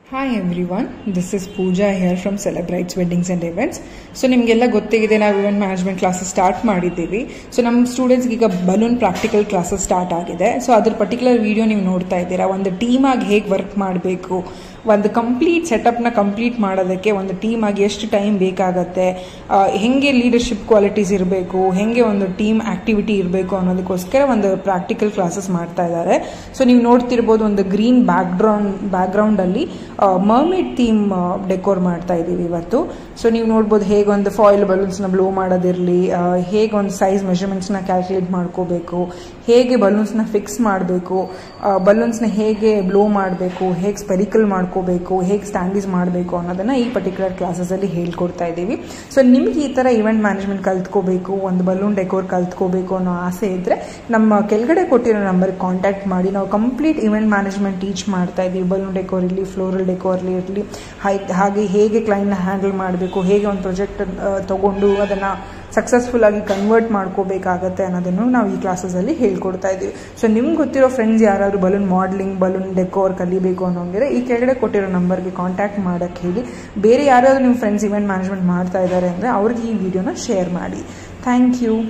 hi everyone this is Pooja here from celebrates weddings and events so ನಿಮಗೆಲ್ಲ ಗೊತ್ತಿದೆ ನಾವು event management classes start ಮಾಡಿದ್ದೀವಿ so ನಮ್ಮ ಸ್ಟೂಡೆಂಟ್ಸ್ಗೆ ಈಗ ಬಲೂನ್ ಪ್ರಾಕ್ಟಿಕಲ್ ಕ್ಲಾಸಸ್ ಸ್ಟಾರ್ಟ್ ಆಗಿದೆ ಸೊ ಅದ್ರ ಪರ್ಟಿಕ್ಯುಲರ್ ವಿಡಿಯೋ ನೀವು ನೋಡ್ತಾ ಇದ್ದೀರಾ ಒಂದು ಟೀಮಾಗಿ ಹೇಗೆ ವರ್ಕ್ ಮಾಡಬೇಕು ಒಂದು ಕಂಪ್ಲೀಟ್ ಸೆಟಪ್ನ ಕಂಪ್ಲೀಟ್ ಮಾಡೋದಕ್ಕೆ ಒಂದು ಟೀಮ್ ಆಗಿ ಎಷ್ಟು ಟೈಮ್ ಬೇಕಾಗತ್ತೆ ಆ, ಹೆಂಗೆ ಲೀಡರ್ಶಿಪ್ ಕ್ವಾಲಿಟೀಸ್ ಇರಬೇಕು ಹೆಂಗೆ ಒಂದು ಟೀಮ್ ಆಕ್ಟಿವಿಟಿ ಇರಬೇಕು ಅನ್ನೋದಕ್ಕೋಸ್ಕರ ಒಂದು ಪ್ರಾಕ್ಟಿಕಲ್ ಕ್ಲಾಸಸ್ ಮಾಡ್ತಾ ಇದ್ದಾರೆ ಸೊ ನೀವು ನೋಡ್ತಿರ್ಬೋದು ಒಂದು ಗ್ರೀನ್ ಬ್ಯಾಕ್ಗ್ರೌಂಡ್ ಬ್ಯಾಕ್ಗ್ರೌಂಡಲ್ಲಿ ಮರ್ಮೇಡ್ ಥೀಮ್ ಡೆಕೋರ್ ಮಾಡ್ತಾ ಇದ್ದೀವಿ ಇವತ್ತು ಸೊ ನೀವು ನೋಡ್ಬೋದು ಹೇಗೆ ಒಂದು ಫಾಯಿಲ್ ಬಲೂನ್ಸ್ನ ಬ್ಲೋ ಮಾಡೋದಿರಲಿ ಹೇಗೆ ಒಂದು ಸೈಜ್ ಮೆಷರ್ಮೆಂಟ್ಸ್ನ ಕ್ಯಾಲ್ಕುಲೇಟ್ ಮಾಡ್ಕೋಬೇಕು ಹೇಗೆ ಬಲೂನ್ಸ್ನ ಫಿಕ್ಸ್ ಮಾಡಬೇಕು ಬಲೂನ್ಸ್ನ ಹೇಗೆ ಬ್ಲೋ ಮಾಡಬೇಕು ಹೇಗೆ ಸ್ಪೆರಿಕಲ್ ಮಾಡ್ಕೋಬೇಕು ಹೇಗೆ ಸ್ಟ್ಯಾಂಡೀಸ್ ಮಾಡಬೇಕು ಅನ್ನೋದನ್ನ ಈ ಪರ್ಟಿಕ್ಯುಲರ್ ಕ್ಲಾಸಸಲ್ಲಿ ಹೇಳ್ಕೊಡ್ತಾ ಇದ್ದೀವಿ ಸೊ ನಿಮ್ಗೆ ಈ ಥರ ಇವೆಂಟ್ ಮ್ಯಾನೇಜ್ಮೆಂಟ್ ಕಲ್ತ್ಕೋಬೇಕು ಒಂದು ಬಲೂನ್ ಡೆಕೋರ್ ಕಲ್ತ್ಕೋಬೇಕು ಅನ್ನೋ ಆಸೆ ಇದ್ದರೆ ನಮ್ಮ ಕೆಳಗಡೆ ಕೊಟ್ಟಿರೋ ನಂಬರ್ಗೆ ಕಾಂಟ್ಯಾಕ್ಟ್ ಮಾಡಿ ನಾವು ಕಂಪ್ಲೀಟ್ ಇವೆಂಟ್ ಮ್ಯಾನೇಜ್ಮೆಂಟ್ ಟೀಚ್ ಮಾಡ್ತಾ ಇದ್ದೀವಿ ಬಲೂನ್ ಡೆಕೋರ್ ಇರಲಿ ಫ್ಲೋರಲ್ ಡೆಕೋರ್ಲಿ ಇರಲಿ ಹಾಗೆ ಹೇಗೆ ಕ್ಲೈಂಟ್ನ ಹ್ಯಾಂಡಲ್ ಮಾಡಬೇಕು ಹೇಗೆ ಒಂದು ಪ್ರಾಜೆಕ್ಟ್ ತಗೊಂಡು ಅದನ್ನು ಸಕ್ಸಸ್ಫುಲ್ ಆಗಿ ಕನ್ವರ್ಟ್ ಮಾಡ್ಕೋಬೇಕಾಗತ್ತೆ ಅನ್ನೋದನ್ನು ನಾವು ಈ ಕ್ಲಾಸಸಲ್ಲಿ ಹೇಳ್ಕೊಡ್ತಾ ಇದ್ದೀವಿ ಸೊ ನಿಮ್ಗೆ ಗೊತ್ತಿರೋ ಫ್ರೆಂಡ್ಸ್ ಯಾರಾದ್ರು ಬಲೂನ್ ಮಾಡಲಿಂಗ್ ಬಲೂನ್ ಡೆಕೋರ್ ಕಲಿಬೇಕು ಅನ್ನೋಂಗಿದ್ರೆ ಈ ಕೆಳಗಡೆ ಕೊಟ್ಟಿರೋ ನಂಬರ್ಗೆ ಕಾಂಟ್ಯಾಕ್ಟ್ ಮಾಡೋಕ್ಕೆ ಹೇಳಿ ಬೇರೆ ಯಾರಾದರೂ ನಿಮ್ಮ ಫ್ರೆಂಡ್ಸ್ ಇವೆಂಟ್ ಮ್ಯಾನೇಜ್ಮೆಂಟ್ ಮಾಡ್ತಾ ಇದ್ದಾರೆ ಅಂದರೆ ಅವ್ರಿಗೆ ಈ ವಿಡಿಯೋನ ಶೇರ್ ಮಾಡಿ ಥ್ಯಾಂಕ್ ಯು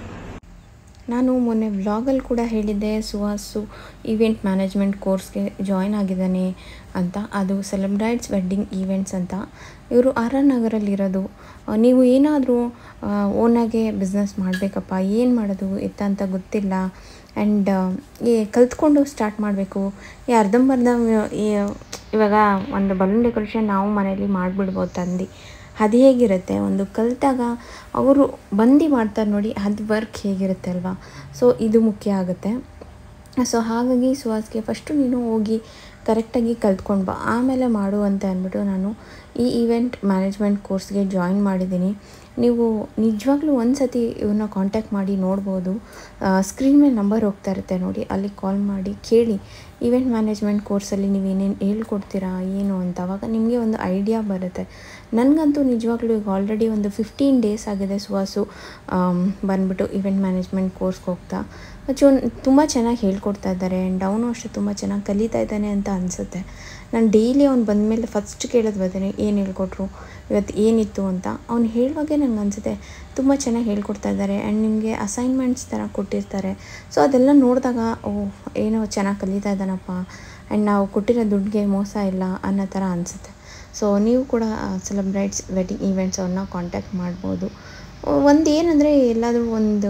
ನಾನು ಮೊನ್ನೆ ವ್ಲಾಗಲ್ಲಿ ಕೂಡ ಹೇಳಿದ್ದೆ ಸುಹಾಸು ಇವೆಂಟ್ ಮ್ಯಾನೇಜ್ಮೆಂಟ್ ಕೋರ್ಸ್ಗೆ ಜಾಯ್ನ್ ಆಗಿದ್ದಾನೆ ಅಂತ ಅದು ಸೆಲೆಬ್ರೈಟ್ಸ್ ವೆಡ್ಡಿಂಗ್ ಈವೆಂಟ್ಸ್ ಅಂತ ಇವರು ಆರ್ ಆರ್ ನಗರಲ್ಲಿರೋದು ಆ, ನೀವು ಏನಾದರೂ ಓನಾಗೆ ಬಿಸ್ನೆಸ್ ಮಾಡಬೇಕಪ್ಪ ಏನು ಮಾಡೋದು ಎತ್ತ ಅಂತ ಗೊತ್ತಿಲ್ಲ ಆ್ಯಂಡ್ ಈ ಕಲ್ತ್ಕೊಂಡು ಸ್ಟಾರ್ಟ್ ಮಾಡಬೇಕು ಈ ಅರ್ಧಂಬರ್ಧ ಈ ಇವಾಗ ಒಂದು ಬಲೂನ್ ಡೆಕೋರೇಷನ್ ನಾವು ಮನೇಲಿ ಮಾಡಿಬಿಡ್ಬೋದು ತಂದು ಅದು ಹೇಗಿರುತ್ತೆ ಒಂದು ಕಲಿತಾಗ ಅವರು ಬಂದು ಮಾಡ್ತಾರೆ ನೋಡಿ ಅದು ವರ್ಕ್ ಹೇಗಿರುತ್ತೆ ಅಲ್ವಾ ಸೊ ಇದು ಮುಖ್ಯ ಆಗುತ್ತೆ ಸೊ ಹಾಗಾಗಿ ಸುಹಾಸ್ಗೆ ಫಸ್ಟು ನೀನು ಹೋಗಿ ಕರೆಕ್ಟಾಗಿ ಕಲ್ತ್ಕೊಂಡು ಬಾ ಆಮೇಲೆ ಮಾಡು ಅಂತ ಅಂದ್ಬಿಟ್ಟು ನಾನು ಈ ಇವೆಂಟ್ ಮ್ಯಾನೇಜ್ಮೆಂಟ್ ಕೋರ್ಸ್ಗೆ ಜಾಯಿನ್ ಮಾಡಿದ್ದೀನಿ ನೀವು ನಿಜವಾಗ್ಲೂ ಒಂದು ಸತಿ ಇವ್ರನ್ನ ಕಾಂಟ್ಯಾಕ್ಟ್ ಮಾಡಿ ನೋಡ್ಬೋದು ಸ್ಕ್ರೀನ್ ಮೇಲೆ ನಂಬರ್ ಹೋಗ್ತಾ ಇರುತ್ತೆ ನೋಡಿ ಅಲ್ಲಿ ಕಾಲ್ ಮಾಡಿ ಕೇಳಿ ಇವೆಂಟ್ ಮ್ಯಾನೇಜ್ಮೆಂಟ್ ಕೋರ್ಸಲ್ಲಿ ನೀವು ಏನೇನು ಹೇಳ್ಕೊಡ್ತೀರಾ ಏನು ಅಂತ ಅವಾಗ ನಿಮಗೆ ಒಂದು ಐಡಿಯಾ ಬರುತ್ತೆ ನನಗಂತೂ ನಿಜವಾಗ್ಲೂ ಈಗ ಆಲ್ರೆಡಿ ಒಂದು ಫಿಫ್ಟೀನ್ ಡೇಸ್ ಆಗಿದೆ ಸುಹಾಸು ಆಮ್, ಬಂದ್ಬಿಟ್ಟು ಇವೆಂಟ್ ಮ್ಯಾನೇಜ್ಮೆಂಟ್ ಕೋರ್ಸ್ಗೆ ಹೋಗ್ತಾ ಚು ತುಂಬ ಚೆನ್ನಾಗಿ ಹೇಳ್ಕೊಡ್ತಾ ಇದ್ದಾರೆ ಆ್ಯಂಡ್ ಅವನು ಅಷ್ಟೇ ತುಂಬ ಚೆನ್ನಾಗಿ ಕಲಿತಾ ಇದ್ದಾನೆ ಅಂತ ಅನಿಸುತ್ತೆ ನಾನು ಡೈಲಿ ಅವ್ನು ಬಂದಮೇಲೆ ಫಸ್ಟ್ ಕೇಳೋದು ಬರ್ತೀನಿ ಏನು ಹೇಳ್ಕೊಟ್ರು ಇವತ್ತು ಏನಿತ್ತು ಅಂತ ಅವ್ನು ಹೇಳುವಾಗೆ ನಂಗೆ ಅನಿಸುತ್ತೆ ತುಂಬ ಚೆನ್ನಾಗಿ ಹೇಳ್ಕೊಡ್ತಾ ಇದ್ದಾರೆ ಆ್ಯಂಡ್ ನಿಮಗೆ ಅಸೈನ್ಮೆಂಟ್ಸ್ ಥರ ಕೊಟ್ಟಿರ್ತಾರೆ ಸೊ ಅದೆಲ್ಲ ನೋಡಿದಾಗ ಓ ಏನೋ ಚೆನ್ನಾಗಿ ಕಲಿತಾ ಇದ್ದಾನಪ್ಪ ಆ್ಯಂಡ್ ನಾವು ಕೊಟ್ಟಿರೋ ದುಡ್ಡಿಗೆ ಮೋಸ ಇಲ್ಲ ಅನ್ನೋ ಥರ ಅನಿಸುತ್ತೆ ಸೊ ನೀವು ಕೂಡ ಸೆಲೆಬ್ರೈಟ್ಸ್ ವೆಡ್ಡಿಂಗ್ ಈವೆಂಟ್ಸ್ ಅವ್ರನ್ನ ಕಾಂಟ್ಯಾಕ್ಟ್ ಮಾಡ್ಬೋದು ಒಂದು ಏನಂದರೆ ಎಲ್ಲಾದರೂ ಒಂದು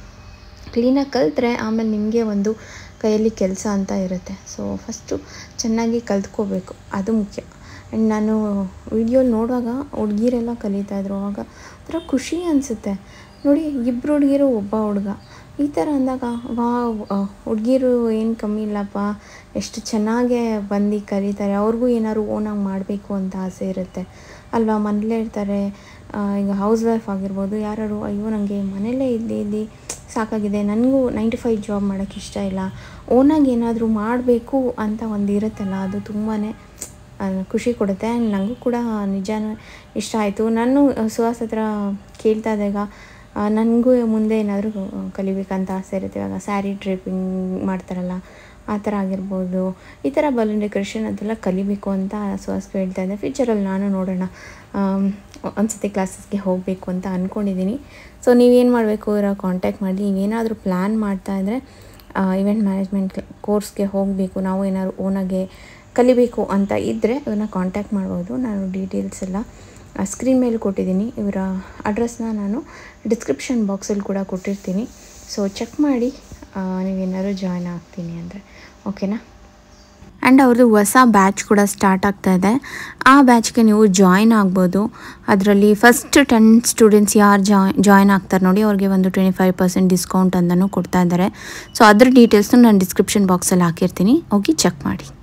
ಕ್ಲೀನಾಗಿ ಕಲಿತ್ರೆ ಆಮೇಲೆ ನಿಮಗೆ ಒಂದು ಕೈಯಲ್ಲಿ ಕೆಲಸ ಅಂತ ಇರುತ್ತೆ ಸೊ ಫಸ್ಟು ಚೆನ್ನಾಗಿ ಕಲ್ತ್ಕೋಬೇಕು ಅದು ಮುಖ್ಯ ಆ್ಯಂಡ್ ನಾನು ವಿಡಿಯೋಲಿ ನೋಡುವಾಗ ಹುಡುಗಿರೆಲ್ಲ ಕಲಿತಾಯಿದ್ರು ಅವಾಗ ಒಂಥರ ಖುಷಿ ಅನಿಸುತ್ತೆ ನೋಡಿ ಇಬ್ಬರು ಹುಡುಗಿರು ಒಬ್ಬ ಹುಡುಗ ಈ ಥರ ಅಂದಾಗ ವಾ ಹುಡುಗಿರು ಏನು ಕಮ್ಮಿ ಇಲ್ಲಪ್ಪ ಎಷ್ಟು ಚೆನ್ನಾಗೇ ಬಂದು ಕಲಿತಾರೆ ಅವ್ರಿಗೂ ಏನಾದ್ರು ಓನಾಗಿ ಮಾಡಬೇಕು ಅಂತ ಆಸೆ ಇರುತ್ತೆ ಅಲ್ವಾ ಮನೇಲೇ ಇರ್ತಾರೆ ಆ, ಈಗ ಹೌಸ್ ವೈಫ್ ಆಗಿರ್ಬೋದು ಯಾರು ಅಯ್ಯೋ ನನಗೆ ಮನೇಲೇ ಇದ್ದು ಇದ್ದು ಸಾಕಾಗಿದೆ ನನಗೂ ನೈಂಟಿ ಫೈವ್ ಜಾಬ್ ಮಾಡೋಕ್ಕೆ ಇಷ್ಟ ಇಲ್ಲ ಓನಾಗಿ ಏನಾದರೂ ಮಾಡಬೇಕು ಅಂತ ಒಂದು ಇರುತ್ತಲ್ಲ ಅದು ತುಂಬಾ ಖುಷಿ ಕೊಡುತ್ತೆ ಆ್ಯಂಡ್ ನನಗೂ ಕೂಡ ನಿಜಾನೂ ಇಷ್ಟ ಆಯಿತು ನಾನು ಸುಹಾಸ್ ಹತ್ರ ಕೇಳ್ತಾ ಇದ್ದಾಗ ನನಗೂ ಮುಂದೆ ಏನಾದರೂ ಕಲಿಬೇಕಂತ ಆಸೆ ಇರುತ್ತೆ ಇವಾಗ ಸ್ಯಾರಿ ಡ್ರೇಪಿಂಗ್ ಮಾಡ್ತಾರಲ್ಲ ಆ ಥರ ಆಗಿರ್ಬೋದು ಈ ಥರ ಬಲೂನ್ ಡೆಕೋರೇಷನ್ ಅದೆಲ್ಲ ಕಲಿಬೇಕು ಅಂತ ಸುಹಾಸ್ಗೆ ಹೇಳ್ತಾ ಇದ್ದೆ ಫ್ಯೂಚರಲ್ಲಿ ನಾನು ನೋಡೋಣ ಆಮ್, ಒಂದ್ಸತಿ ಕ್ಲಾಸಸ್ಗೆ ಹೋಗಬೇಕು ಅಂತ ಅಂದ್ಕೊಂಡಿದ್ದೀನಿ ಸೊ ನೀವೇನು ಮಾಡಬೇಕು ಇರೋ ಕಾಂಟ್ಯಾಕ್ಟ್ ಮಾಡಿ ನೀವೇನಾದರೂ ಪ್ಲ್ಯಾನ್ ಮಾಡ್ತಾ ಇದ್ದರೆ ಇವೆಂಟ್ ಮ್ಯಾನೇಜ್ಮೆಂಟ್ ಕೋರ್ಸ್ಗೆ ಹೋಗಬೇಕು ನಾವು ಏನಾದ್ರು ಓನಾಗೆ ಕಲಿಬೇಕು ಅಂತ ಇದ್ದರೆ ಇವನ್ನ ಕಾಂಟ್ಯಾಕ್ಟ್ ಮಾಡ್ಬೋದು ನಾನು ಡೀಟೇಲ್ಸ್ ಎಲ್ಲ ಸ್ಕ್ರೀನ್ ಮೇಲೆ ಕೊಟ್ಟಿದ್ದೀನಿ ಇವರ ಅಡ್ರೆಸ್ನ ನಾನು ಡಿಸ್ಕ್ರಿಪ್ಷನ್ ಬಾಕ್ಸಲ್ಲಿ ಕೂಡ ಕೊಟ್ಟಿರ್ತೀನಿ ಸೊ ಚೆಕ್ ಮಾಡಿ ಆ, ನೀವೇನಾದ್ರು ಜಾಯ್ನ್ ಆಗ್ತೀನಿ ಅಂದರೆ ಓಕೆನಾ ಆ್ಯಂಡ್ ಅವ್ರದ್ದು ಹೊಸ ಬ್ಯಾಚ್ ಕೂಡ ಸ್ಟಾರ್ಟ್ ಆಗ್ತಾ ಇದೆ ಆ ಬ್ಯಾಚ್ಗೆ ನೀವು ಜಾಯ್ನ್ ಆಗ್ಬೋದು ಅದರಲ್ಲಿ ಫಸ್ಟ್ ಟೆನ್ ಸ್ಟೂಡೆಂಟ್ಸ್ ಯಾರು ಜಾಯ್ ಜಾಯ್ನ್ ಆಗ್ತಾರೆ ನೋಡಿ ಅವ್ರಿಗೆ ಒಂದು ಟ್ವೆಂಟಿ ಫೈವ್ ಪರ್ಸೆಂಟ್ ಡಿಸ್ಕೌಂಟ್ ಅಂತಲೂ ಕೊಡ್ತಾ ಇದ್ದಾರೆ ಸೊ ಅದ್ರ ಡೀಟೇಲ್ಸ್ನು ನಾನು ಡಿಸ್ಕ್ರಿಪ್ಷನ್ ಬಾಕ್ಸಲ್ಲಿ ಹಾಕಿರ್ತೀನಿ ಹೋಗಿ ಚೆಕ್ ಮಾಡಿ